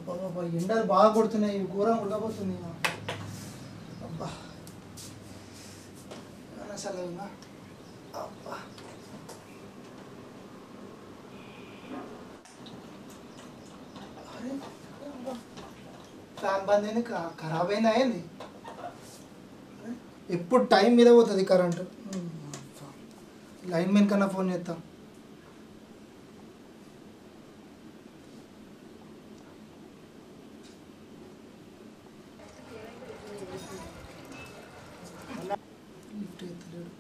బాబా ఎండలు బాగా కొడుతున్నాయి ఇవి ఘోరం ఉడకపోతుంది అబ్బా ఏమన్నా చల్లగా అబ్బా అరే అబ్బా. ఫ్యాన్ బంద్ అయింది క- ఖరాబ్ అయిందా ఏంది అరే, ఎప్పుడు టైం మీద పోతుంది కరెంటు లైన్ మెన్ కన్నా ఫోన్ చేస్తాం లిఫ్ట్ ఎత్తలేడు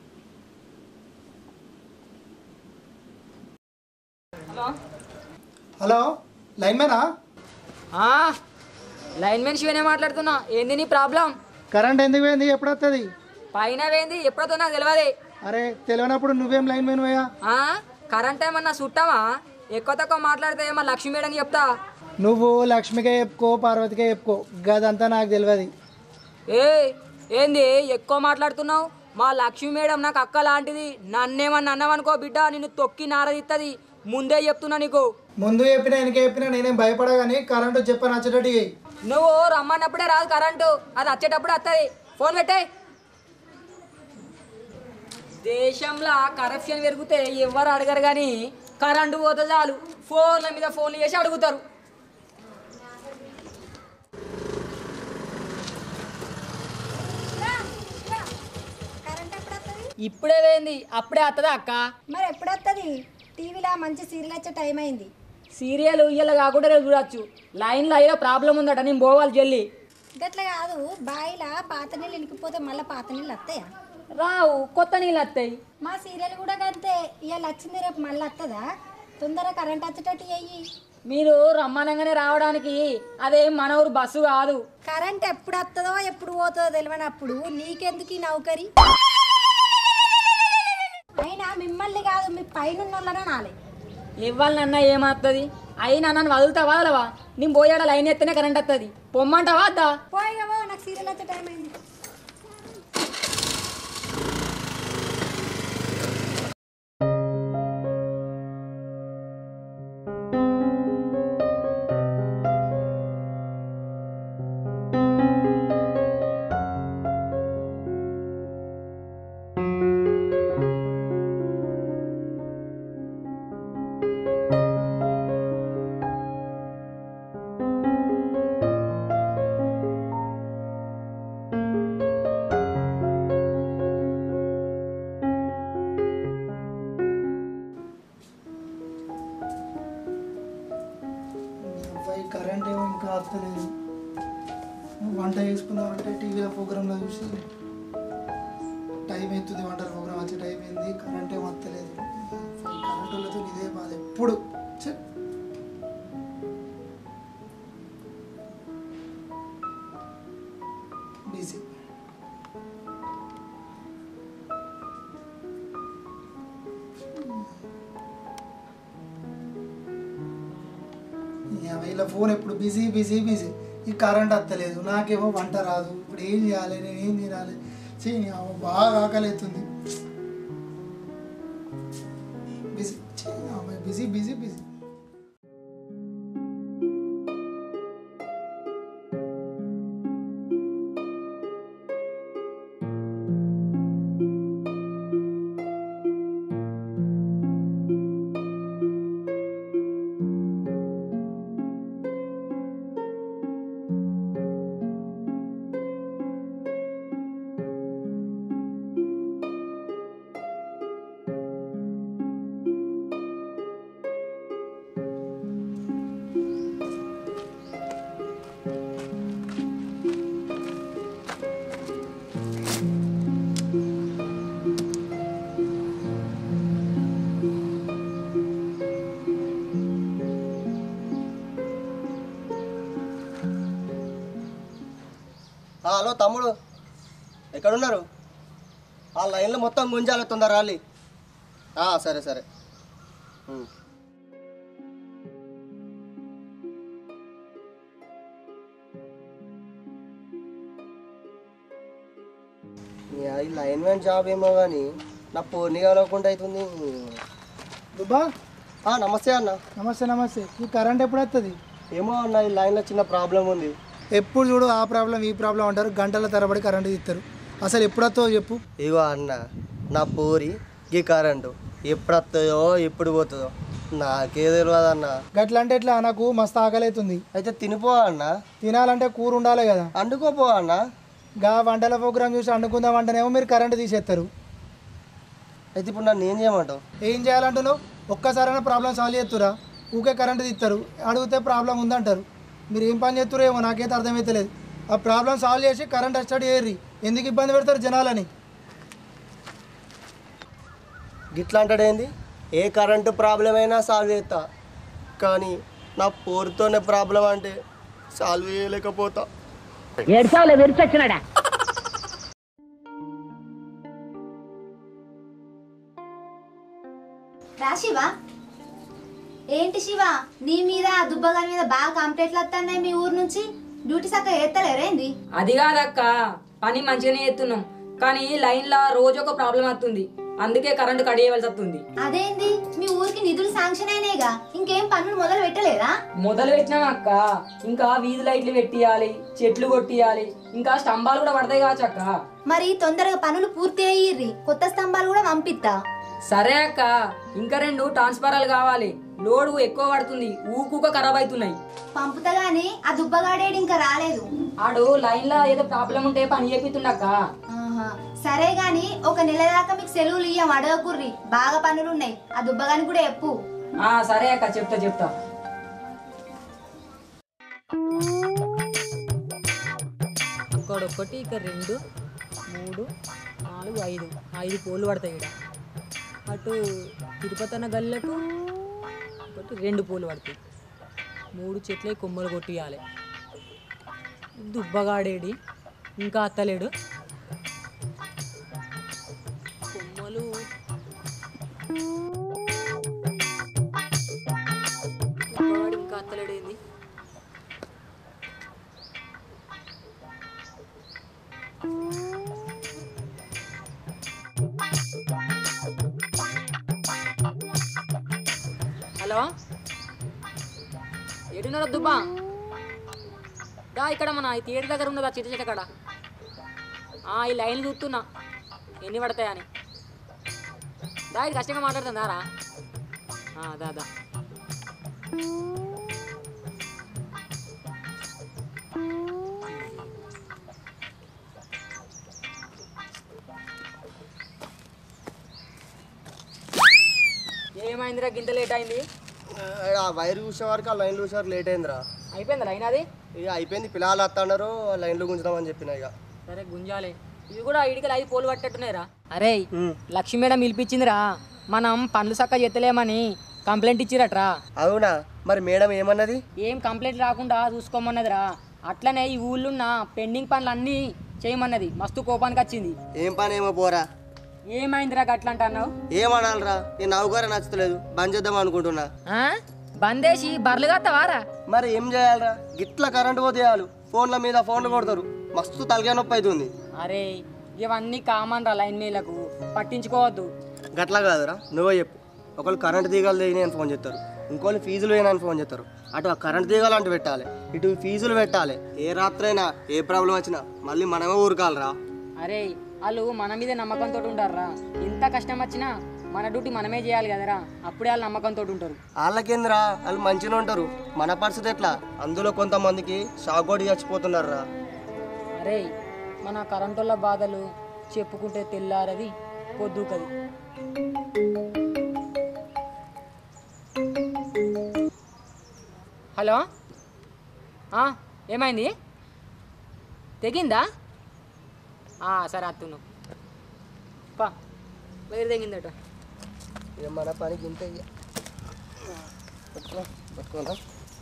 హలో హలో లైన్ మ్యానా ఆ, లైన్ మెన్ శివనే మాట్లాడుతున్నా ఏంది నీ ప్రాబ్లం కరెంట్ ఎందుకు పోయింది ఎప్పుడు వస్తుంది పైన వేంది ఎప్పుడో నాకు తెలియదు అరే తెలియనప్పుడు నువ్వేం లైన్ మ్యాన్ పోయా ఆ, కరెంట్ ఏమన్నా చుట్టావా ఎక్కువ తక్కువ మాట్లాడితే ఏమో లక్ష్మీ మేడం చెప్తా నువ్వు లక్ష్మికే చెప్పుకో పార్వతికే చెప్పుకో గదంతా నాకు తెలియదు ఏ ఏంది ఎక్కువ మాట్లాడుతున్నావు మా లక్ష్మీ మేడం నాకు అక్క లాంటిది నన్నేమన్నా అన్నావనుకో బిడ్డ నిన్ను తొక్కి నారదిత్తది ముందే చెప్తున్నా నీకు ముందు చెప్పినా వెనక చెప్పినా నేనేం భయపడా కానీ కరెంటు చెప్పని వచ్చేటట్టు చెయ్యి. నువ్వు రమ్మన్నప్పుడే రాదు కరెంటు అది వచ్చేటప్పుడు వస్తుంది ఫోన్ పెట్టే దేశంలో కరప్షన్ పెరిగితే ఎవరు అడగరు కానీ కరెంటు పోతే చాలు ఫోన్ల మీద ఫోన్లు చేసి అడుగుతారు కరెంట్ ఎప్పుడు వస్తుంది ఇప్పుడే వేయింది అప్పుడే వస్తుందా అక్క మరి ఎప్పుడు వస్తుంది టీవీలో మంచి సీరియల్ వచ్చే టైం అయింది సీరియల్ ఇయ్యాల కాకుండా రేపు చూడొచ్చు లైన్లో ఏదో ప్రాబ్లం ఉందట నేను పోవాలి జల్లి గట్ల కాదు బాయిలా పాత నీళ్ళు ఇనికిపోతే మళ్ళీ పాత నీళ్ళు వస్తాయా రావు కొత్త నీళ్ళు వస్తాయి మా సీరియల్ కూడా అంతే ఇవాళ వచ్చింది రేపు మళ్ళీ వస్తుందా తొందరగా కరెంట్ వచ్చేటట్టు చెయ్యి మీరు రమ్మనంగానే రావడానికి అదేం మన ఊరు బస్సు కాదు కరెంట్ ఎప్పుడు వస్తుందో ఎప్పుడు పోతుందో తెలియనప్పుడు నీకెందుకు ఈ నౌకరి అయినా మిమ్మల్ని కాదు మీ పైన ఉన్నోళ్ళనే నాలే ఇవ్వాలన్నా ఏమవుతుంది అయినా నన్ను వదులుతావా వదలవా నేను పోయాడ లైన్ ఎత్తేనే కరెంట్ వస్తుంది పొమ్మంటావా వద్దా పోయిగవో నాకు సీరియల్ వచ్చే టైం అయింది అబ్బాయి కరెంట్ ఏమో ఇంకా వస్తలేదు వంట చేసుకుందామంటే టీవీలో ప్రోగ్రాంలో చూసి టైం అవుతుంది వంట ప్రోగ్రామ్ వచ్చే టైం అయింది కరెంట్ ఏమో వస్తలేదు కరెంట్ వాళ్ళతో ఇదే బాధ ఎప్పుడు ఛే. బిజీ ఇలా ఫోన్ ఎప్పుడు బిజీ బిజీ బిజీ ఈ కరెంట్ వస్తలేదు నాకేమో వంట రాదు ఇప్పుడు ఏం చేయాలి నేను ఏం తినాలి చెయ్యి బాగా ఆకలి అవుతుంది బిజీ బిజీ బిజీ బిజీ ఆ, హలో తమ్ముడు ఎక్కడున్నారు ఆ లైన్లో మొత్తం గుంజాలి తొందర రాలి ఆ, సరే సరే ఉమ్. యా, ఈ లైన్ మ్యాన్ జాబ్ ఏమో కానీ నా పోనీ కలవకుండా అవుతుంది దుబ్బా ఆ, నమస్తే అన్న నమస్తే నమస్తే ఈ కరెంట్ ఎప్పుడు వస్తుంది ఏమో అన్న ఈ లైన్లో చిన్న ప్రాబ్లం ఉంది ఎప్పుడు చూడు ఆ ప్రాబ్లం ఈ ప్రాబ్లం అంటారు గంటల తరబడి కరెంటు తీస్తారు అసలు ఎప్పుడొత్తో చెప్పు ఇగో అన్న నా పూరి ఈ కరెంటు ఎప్పుడు వస్తుందో ఎప్పుడు పోతుందో నాకే తెలియదు అన్న గట్ల అంటే ఎట్లా నాకు మస్తు ఆకలి అవుతుంది అయితే తినిపో అన్న తినాలంటే కూర ఉండాలి కదా అండుకోపో అన్న గా వంటల ప్రోగ్రామ్ చూసి వండుకుందాం అంటేనేమో మీరు కరెంటు తీసేస్తారు అయితే ఇప్పుడు నన్ను ఏం చేయమంటావు ఏం చేయాలంటున్నావు ఒక్కసారైనా ప్రాబ్లం సాల్వ్ చేస్తురా ఊకే కరెంటు తీస్తారు అడిగితే ప్రాబ్లం ఉందంటారు మీరు ఏం పని చేస్తారో ఏమో నాకైతే అర్థమైతలేదు ఆ ప్రాబ్లం సాల్వ్ చేసి కరెంట్ స్టార్ట్ చేయర్రి ఎందుకు ఇబ్బంది పెడతారు జనాలని గిట్లా అంటాడేంది ఏ కరెంటు ప్రాబ్లం అయినా సాల్వ్ చేస్తా కానీ నా పోరుతోనే ప్రాబ్లం అంటే సాల్వ్ చేయలేకపోతా ఏడ్చావులే విరిచొచ్చినాడా రా శివ ఏంటి శివ నీ మీద ఆ దుబ్బగాని మీద బాగా కంప్లైంట్లు వస్తున్నాయి మీ ఊరు నుంచి డ్యూటీ సక్క ఎత్తలేరేంది అది కాదక్క పని మంచిగానే చేస్తున్నాం కానీ లైన్లో రోజు ఒక ప్రాబ్లం వస్తుంది అందుకే కరెంటు కట్ చేయవలసి వస్తుంది అదేంది మీ ఊరికి నిధులు శాంక్షన్ అయినాయిగా ఇంకేం పనులు మొదలు పెట్టలేదా మొదలు పెట్టినాం అక్క ఇంకా వీధి లైట్లు పెట్టియాలి చెట్లు కొట్టియాలి ఇంకా స్తంభాలు కూడా పడతాయి కావచ్చు అక్క మరి తొందరగా పనులు పూర్తి అయ్యిర్రి కొత్త స్తంభాలు కూడా పంపిస్తా సరే అక్క ఇంకా రెండు ట్రాన్స్ఫారాలు కావాలి లోడు ఎక్కువ పడుతుంది ఊకూక ఖరాబ్ అవుతున్నాయి పంపుతా గానీ ఆ దుబ్బగాడేడు ఇంకా రాలేదు ఆడు లైన్ లో ఏదో ప్రాబ్లం ఉంటే పని చేపిస్తుండక్క ఆహా. సరే గాని ఒక నెల దాకా మీకు సెలవులు ఇయ్యం అడగకుర్రి బాగా పనులు ఉన్నాయి ఆ దుబ్బగాని కూడా చెప్పు ఆ సరే అక్క చెప్తా చెప్తా ఇక్కడ ఒకటి ఇక రెండు మూడు నాలుగు ఐదు ఐదు పోలు పడతాయి ఇక్కడ అటు తిరుపతి అన్న గల్లకు ఒకటి రెండు పూలు పడతాయి మూడు చెట్లే కొమ్మలు కొట్టియాలి దుబ్బగాడేడి ఇంకా అత్తలేడు కొమ్మలు దుబ్బగాడు ఇంకా అత్తలేడేంది హలో ఏడున్నర దుబ్బా దా ఇక్కడ మన ఈ థియేటర్ దగ్గర ఉన్నదా చిన్న చెట్టు కాడ ఆ, ఈ లైన్ చూస్తున్నా ఎన్ని పడతాయని దా ఇది కష్టంగా మాట్లాడుతుందారా ఆ, దా దా ఏమైందిరా గింత లేట్ అయింది ఆ వైర్ చూసే వరకు ఆ లైన్ చూసే వరకు లేట్ అయిందిరా అయిపోయింది లైన్ అది ఇక అయిపోయింది పిల్లలు వస్తున్నారు లైన్లో గుంజుదామని చెప్పిన ఇక సరే గుంజాలి ఇవి కూడా ఇడికలు ఐదు పోలు పట్టేట్టున్నాయిరా అరే లక్ష్మి మేడం పిలిపించిందిరా మనం పనులు చక్క చెత్తలేమని కంప్లైంట్ ఇచ్చిరట్రా అవునా మరి మేడం ఏమన్నది ఏం కంప్లైంట్ రాకుండా చూసుకోమన్నదిరా అట్లనే ఈ ఊళ్ళున్న పెండింగ్ పనులు అన్నీ చేయమన్నది మస్తు కోపానికి వచ్చింది ఏం పని ఏమో పోరా ఏమైందిరా గట్ల అంటున్నావు ఏమనాలరా ఈ నవ్వుగారే నచ్చలేదు బంద్ చేద్దాం అనుకుంటున్నా బందేసి బర్రెలు కత్తవారా మరి ఏం చేయాలరా గిట్ల కరెంట్ పోతేయాలి ఫోన్ల మీద ఫోన్లు కొడతారు మస్తు తలకాయ నొప్పి అవుతుంది అరే ఇవన్నీ కామన్ రా లైన్ మేలకు పట్టించుకోవద్దు గట్లా కాదురా నువ్వే చెప్పు ఒకళ్ళు కరెంట్ తీగలు దిగినాయి అని ఫోన్ చేస్తారు ఇంకోళ్ళు ఫీజులు వేయనని ఫోన్ చేస్తారు అటు ఆ కరెంట్ తీగలు అంటూ పెట్టాలి ఇటు ఫీజులు పెట్టాలి ఏ రాత్రైనా ఏ ప్రాబ్లం వచ్చినా మళ్ళీ మనమే ఊరుకాలరా అరే వాళ్ళు మన మీద నమ్మకంతో ఉంటారా ఎంత కష్టం వచ్చినా మన డ్యూటీ మనమే చేయాలి కదరా అప్పుడే వాళ్ళు నమ్మకంతో ఉంటారు వాళ్ళకేందిరా వాళ్ళు మంచిగా ఉంటారు మన పరిస్థితి ఎట్లా అందులో కొంతమందికి షాక్ కొట్టి చచ్చిపోతున్నారు రా అరే మన కరెంటుల బాధలు చెప్పుకుంటే తెల్లారది పొద్దుకది హలో ఆ, ఏమైంది తెగిందా ఆ, సరే అత్తును పా వైరు తెగిందట ఇక మన పనికి ఇంత ఇక పట్టుకో పట్టుకోనా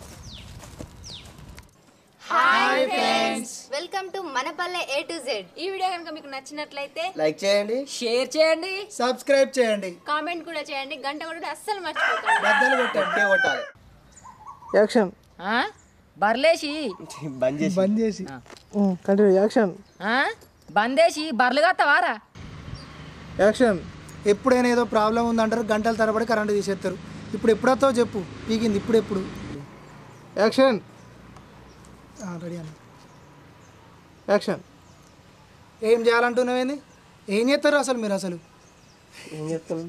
welcome to Manapalle A to Z ఈ వీడియో కనుక మీకు నచ్చినట్లయితే లైక్ చేయండి షేర్ చేయండి సబ్స్క్రైబ్ చేయండి కామెంట్ కూడా చేయండి గంట కూడా అస్సలు మర్చిపోకండి బద్దలు కొట్టండి గట్టిగా కొట్టాలి యాక్షన్ ఆ? బర్లేసి బంద్ చేసి బంద్ చేసి కంటిన్యూ యాక్షన్ ఆ? బందేసి బర్రెలు కత్తవారా యాక్షన్ ఎప్పుడైనా ఏదో ప్రాబ్లం ఉందంటారు గంటల తరబడి కరెంటు తీసేస్తారు ఇప్పుడు ఎప్పుడొస్తావు చెప్పు పీకింది ఇప్పుడు ఎప్పుడు యాక్షన్ రెడీ అన్న యాక్షన్ ఏం చేయాలంటున్నావేంది ఏం చేస్తారు అసలు మీరు అసలు ఏం చేస్తాను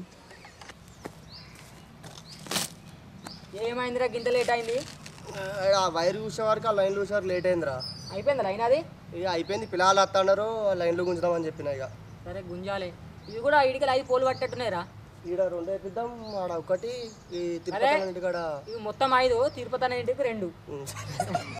ఏమైందిరా గింత లేట్ అయింది ఆ వైర్ చూసే వరకు ఆ లైన్ చూసే వరకు లేట్ అయిందిరా అయిపోయింది లైన్ అది ఇక అయిపోయింది పిల్లలు వస్తున్నారు లైన్లో గుంజుదామని చెప్పిన ఇక సరే గుంజాలి ఇవి కూడా ఇడికలు ఐదు పోలు పట్టేట్టున్నాయిరా ఈడ రెండు వేపిద్దాం ఆడ ఒకటి ఈ తిరుపతి ఇంటికాడ ఇవి మొత్తం ఐదు తిరుపతి అనే ఇంటికి రెండు ఉం.